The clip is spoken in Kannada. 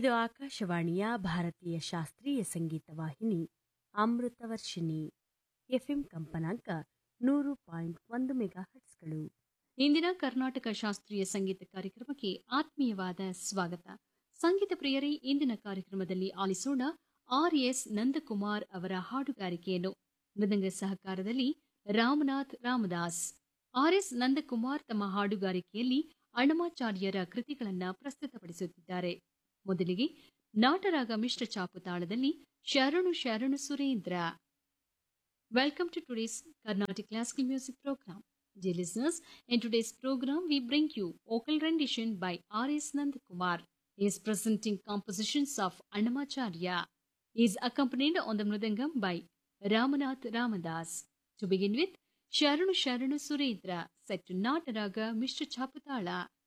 ಇದು ಆಕಾಶವಾಣಿಯ ಭಾರತೀಯ ಶಾಸ್ತ್ರೀಯ ಸಂಗೀತ ವಾಹಿನಿ ಅಮೃತವರ್ಷಿಣಿ ಎಫ್ಎಂ ಕಂಪನಾಂಕ ನೂರು ಪಾಯಿಂಟ್ ಒಂದು ಮೆಗಾ ಹಟ್ಸ್ಗಳು ಇಂದಿನ ಕರ್ನಾಟಕ ಶಾಸ್ತ್ರೀಯ ಸಂಗೀತ ಕಾರ್ಯಕ್ರಮಕ್ಕೆ ಆತ್ಮೀಯವಾದ ಸ್ವಾಗತ ಸಂಗೀತ ಪ್ರಿಯರೇ ಇಂದಿನ ಕಾರ್ಯಕ್ರಮದಲ್ಲಿ ಆಲಿಸೋಣ ಆರ್ ಎಸ್ ನಂದಕುಮಾರ್ ಅವರ ಹಾಡುಗಾರಿಕೆಯನ್ನು ಮೃದಂಗ ಸಹಕಾರದಲ್ಲಿ ರಾಮನಾಥ್ ರಾಮದಾಸ್ ಆರ್ ಎಸ್ ನಂದಕುಮಾರ್ ತಮ್ಮ ಹಾಡುಗಾರಿಕೆಯಲ್ಲಿ ಅಣ್ಣಮಾಚಾರ್ಯರ ಕೃತಿಗಳನ್ನ ಪ್ರಸ್ತುತಪಡಿಸುತ್ತಿದ್ದಾರೆ ಮೊದಲಿಗೆ ನಾಟರಾಗ ಮಿಶ್ರ ಚಾಪು ತಾಳದಲ್ಲಿ ಶರಣು ಶರಣು Surendra Welcome to today's Carnatic Classical Music Program. Dear listeners, in today's program we bring you vocal rendition by R.S. Nandakumar. He is presenting compositions of Annamacharya. He is accompanied on the Mridangam by Ramanath Ramadas. To begin with, Sharanu Sharanu Surendra set to Nataraga Mr. Chaputala.